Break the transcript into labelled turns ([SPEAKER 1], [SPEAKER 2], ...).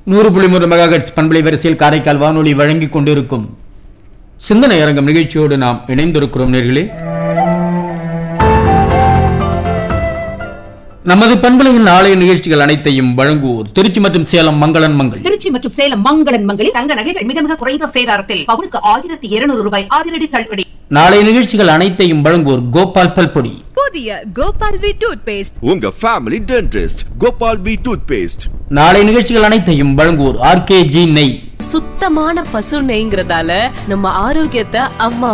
[SPEAKER 1] நூறு புள்ளி மூன்று மெகாஹெட்ஸ் பண்பலை வரிசையில் காரைக்கால் வானொலி வழங்கிக் கொண்டிருக்கும் சிந்தனை அரங்கம் நிகழ்ச்சியோடு நாம் இணைந்திருக்கிறோம் நேர்களே நமது பண்பலையின் நாளைய நிகழ்ச்சிகள் அனைத்தையும் வழங்குவோர் திருச்சி மற்றும் சேலம் மங்களன் மங்கள்
[SPEAKER 2] திருச்சி மற்றும் சேலம் மங்களன் மங்களில்
[SPEAKER 3] தங்க நகைகள் மிக மிக குறைந்த சேதாரத்தில் பவுனுக்கு ஆயிரத்தி இருநூறு ரூபாய் அதிரடி தள்ளுபடி
[SPEAKER 1] நாளைய நிகழ்ச்சிகள் அனைத்தையும் வழங்குவோர் கோபால் பல்பொடி
[SPEAKER 4] புதிய கோபால் வி டூத் பேஸ்ட்
[SPEAKER 5] உங்க family dentist Gopal B toothpaste
[SPEAKER 1] நாளைய நிகழ்ச்சிகள் அனைத்தையும் வழங்குவோர் ஆர்கேஜி நெய்
[SPEAKER 6] சுத்தமான பசு நெய்ங்கிறதால நம்ம ஆரோக்கியத்தை அம்மா